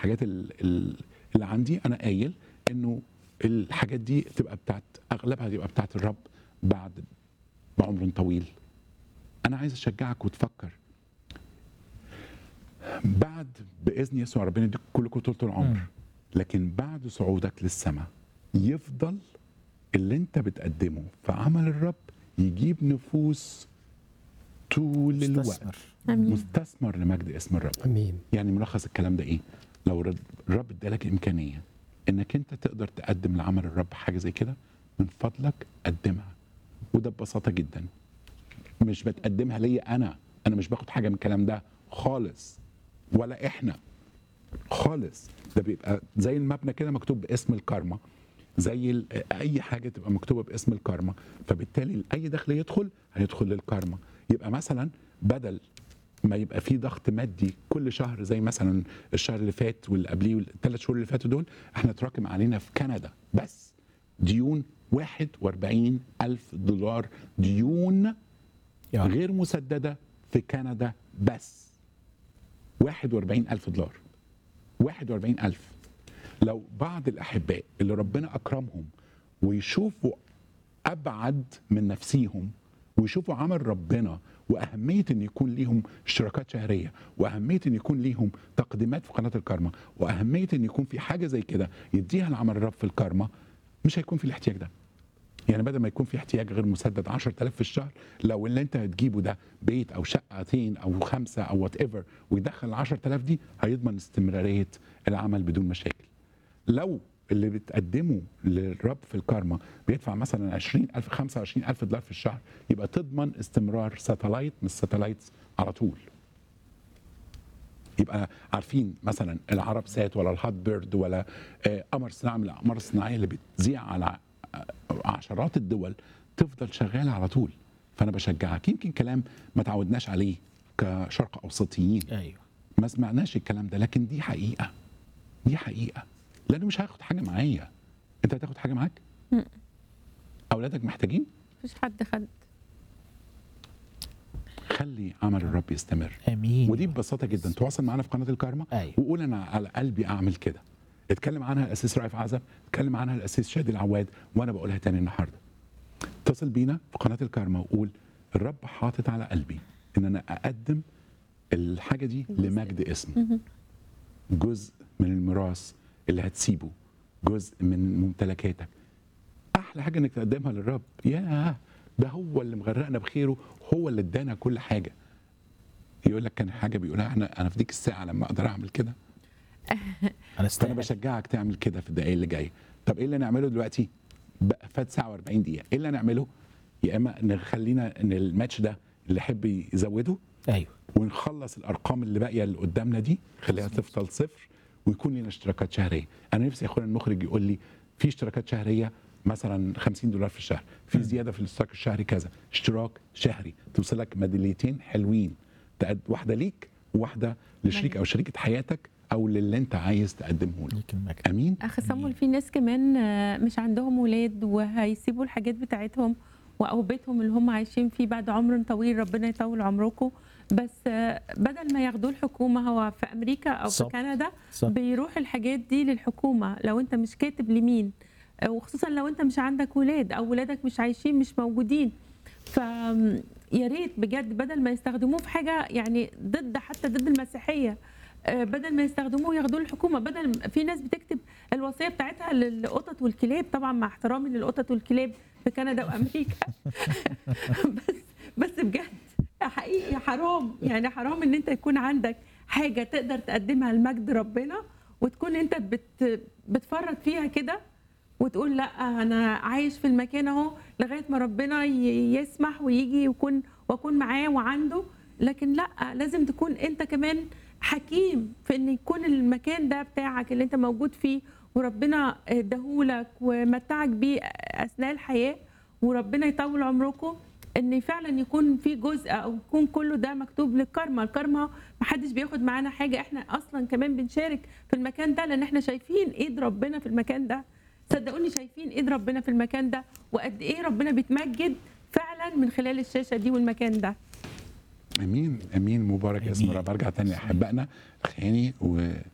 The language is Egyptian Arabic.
الحاجات ال- ال- اللي عندي انا قايل انه الحاجات دي تبقى بتاعت اغلبها تبقى بتاعت الرب بعد بعمر طويل انا عايز اشجعك وتفكر بعد باذن يسوع ربنا يديك كلكم طول العمر مم. لكن بعد صعودك للسماء يفضل اللي انت بتقدمه في عمل الرب يجيب نفوس طول الوقت مستثمر امين مستثمر لمجد اسم الرب امين يعني ملخص الكلام ده ايه لو رب- الرب ادالك امكانيه انك انت تقدر تقدم لعمل الرب حاجه زي كده من فضلك قدمها وده ببساطه جدا مش بتقدمها ليا انا انا مش باخد حاجه من الكلام ده خالص ولا احنا خالص ده بيبقى زي المبنى كده مكتوب باسم الكارما زي ال- اي حاجه تبقى مكتوبه باسم الكارما فبالتالي اي دخل يدخل هيدخل للكارما يبقى مثلا بدل ما يبقى في ضغط مادي كل شهر زي مثلا الشهر اللي فات واللي قبليه والثلاث شهور اللي فاتوا دول احنا اتراكم علينا في كندا بس ديون 41 ألف دولار ديون يا رب. غير مسددة في كندا بس 41 ألف دولار 41 ألف لو بعض الأحباء اللي ربنا أكرمهم ويشوفوا أبعد من نفسيهم ويشوفوا عمل ربنا وأهمية أن يكون ليهم اشتراكات شهرية وأهمية أن يكون ليهم تقديمات في قناة الكارما وأهمية أن يكون في حاجة زي كده يديها لعمل الرب في الكارما مش هيكون في الاحتياج ده يعني بدل ما يكون في احتياج غير مسدد 10000 في الشهر لو اللي انت هتجيبه ده بيت او شقتين او خمسه او وات ايفر ويدخل ال 10000 دي هيضمن استمراريه العمل بدون مشاكل. لو اللي بتقدمه للرب في الكارما بيدفع مثلا 20000 25000 دولار في الشهر يبقى تضمن استمرار ساتلايت من الساتلايتس على طول. يبقى عارفين مثلا العرب سات ولا الهات بيرد ولا آه، قمر صناعي من الاقمار الصناعيه اللي بتذيع على آه، عشرات الدول تفضل شغاله على طول فانا بشجعك يمكن كلام ما تعودناش عليه كشرق اوسطيين ايوه ما سمعناش الكلام ده لكن دي حقيقه دي حقيقه لانه مش هاخد حاجه معايا انت هتاخد حاجه معاك م. اولادك محتاجين مفيش حد خد خلي عمل الرب يستمر امين ودي ببساطه جدا تواصل معانا في قناه الكارما أيوة. وقول انا على قلبي اعمل كده اتكلم عنها الاسيس رائف عزب اتكلم عنها الاسيس شادي العواد وانا بقولها تاني النهارده اتصل بينا في قناه الكارما وقول الرب حاطط على قلبي ان انا اقدم الحاجه دي لمجد اسمه جزء من الميراث اللي هتسيبه جزء من ممتلكاتك احلى حاجه انك تقدمها للرب ياه ده هو اللي مغرقنا بخيره هو اللي ادانا كل حاجه يقول لك كان حاجه بيقولها انا انا في ديك الساعه لما اقدر اعمل كده انا فانا استنى بشجعك تعمل كده في الدقايق اللي جايه طب ايه اللي نعمله دلوقتي بقى فات ساعه و40 دقيقه ايه اللي نعمله يا اما نخلينا ان الماتش ده اللي يحب يزوده ايوه ونخلص الارقام اللي باقيه اللي قدامنا دي خليها تفضل صفر ويكون لنا اشتراكات شهريه انا نفسي يا اخويا المخرج يقول لي في اشتراكات شهريه مثلا 50 دولار في الشهر في زياده في الاشتراك الشهري كذا اشتراك شهري توصلك ميداليتين حلوين تقد واحده ليك وواحده لشريك او شريكه حياتك او للي انت عايز تقدمه له ليك المجد امين اخ صمول في ناس كمان آه، مش عندهم ولاد وهيسيبوا الحاجات بتاعتهم او بيتهم اللي هم عايشين فيه بعد عمر طويل ربنا يطول عمركم بس آه، بدل ما ياخدوه الحكومه هو في امريكا او في صح. كندا صح. بيروح الحاجات دي للحكومه لو انت مش كاتب لمين آه، وخصوصا لو انت مش عندك ولاد او ولادك مش عايشين مش موجودين ف يا ريت بجد بدل ما يستخدموه في حاجه يعني ضد حتى ضد المسيحيه آه، بدل ما يستخدموه ياخدوه الحكومه بدل في ناس بتكتب الوصيه بتاعتها للقطط والكلاب طبعا مع احترامي للقطط والكلاب في كندا وامريكا بس بس بجد حقيقي حرام يعني حرام ان انت يكون عندك حاجه تقدر تقدمها لمجد ربنا وتكون انت بت بتفرط فيها كده وتقول لا انا عايش في المكان اهو لغايه ما ربنا ي- يسمح ويجي يكون واكون معاه وعنده لكن لا لازم تكون انت كمان حكيم في ان يكون المكان ده بتاعك اللي انت موجود فيه وربنا اداهولك ومتعك بيه اثناء الحياه وربنا يطول عمركم ان فعلا يكون في جزء او يكون كله ده مكتوب للكارما الكارما محدش بياخد معانا حاجه احنا اصلا كمان بنشارك في المكان ده لان احنا شايفين ايد ربنا في المكان ده صدقوني شايفين ايد ربنا في المكان ده وقد ايه ربنا بيتمجد فعلا من خلال الشاشه دي والمكان ده امين امين مبارك اسم أمين. الرب ارجع تاني لاحبائنا خاني و